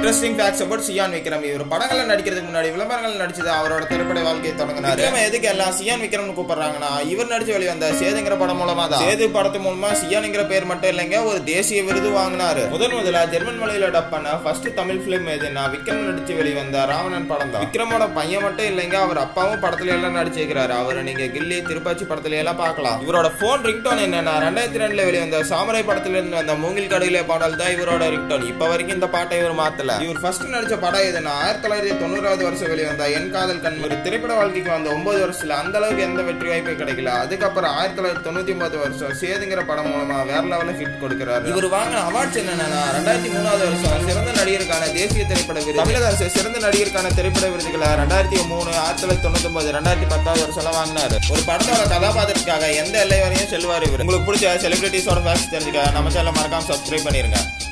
interesting facts about Chiyaan Vikram இவர் படங்கள்ல நடிக்கிறதுக்கு முன்னாடி விளம்பரங்கள் நடிச்சது அவரோட திரைப்பட வாழ்க்கையை தொடங்கினார் விக்ரம் எதுக்கு எல்லாம் சியான் விக்ரம்னு கூப்பிடுறாங்கன்னா இவர் நடிச்சு வெளிவந்த சேதுங்கிற படம் மூலமா தான் சேது படத்து மூலமா சியான்ங்கிற பேர் மட்டும் இல்லைங்க ஒரு தேசிய விருது வாங்கினாரு முதன் முதலா ஜெர்மன் மொழியில டப் பண்ண ஃபர்ஸ்ட் தமிழ் பிலிம் எதுனா விக்ரம் நடிச்சு வெளிவந்த ராவணன் படம் தான் விக்ரமோட பையன் மட்டும் இல்லைங்க அவர் அப்பாவும் படத்துல எல்லாம் நடிச்சிருக்கிறாரு அவரை நீங்க கில்லி திருப்பாச்சி படத்துல எல்லாம் பார்க்கலாம் இவரோட போன் ரிங்டோன் என்னன்னா ரெண்டாயிரத்தி ரெண்டுல வெளிவந்த சாமரை படத்துல இருந்து வந்த மூங்கில் கடையில பாடல் தான் இவரோட ரிங்டோன் இப்ப வரைக்கும் இந்த பாட்டை இவர் மாத்தல இவர் ஃபர்ஸ்ட் நடிச்ச படம் எதுனா ஆயிரத்தி தொள்ளாயிரத்தி தொண்ணூறாவது வருஷம் வெளிவந்த என் காதல் கண் ஒரு திரைப்பட வாழ்க்கைக்கு வந்த ஒன்பது வருஷத்துல அந்த அளவுக்கு எந்த வெற்றி வாய்ப்பும் கிடைக்கல அதுக்கப்புறம் ஆயிரத்தி தொள்ளாயிரத்தி தொண்ணூத்தி ஒன்பது வருஷம் சேதுங்கிற படம் மூலமா வேற லெவலில் ஹிட் கொடுக்கிறாரு இவர் வாங்கின அவார்ட்ஸ் என்னன்னா ரெண்டாயிரத்தி மூணாவது வருஷம் சிறந்த நடிகருக்கான தேசிய திரைப்பட விருது தமிழக அரசு சிறந்த நடிகருக்கான திரைப்பட விருதுகளை ரெண்டாயிரத்தி மூணு ஆயிரத்தி தொள்ளாயிரத்தி தொண்ணூத்தி ஒன்பது ரெண்டாயிரத்தி பத்தாவது வருஷம் வாங்கினாரு ஒரு படத்தோட கதாபாத்திரத்துக்காக எந்த எல்லை வரையும் செல்வார் இவர் உங்களுக்கு பிடிச்ச செலிபிரிட்டிஸோட ஃபேக்ஸ் தெரிஞ்சுக்க நம்ம சேனல் மறக்காம சப்ஸ்கிரைப் பண்ணிருங்க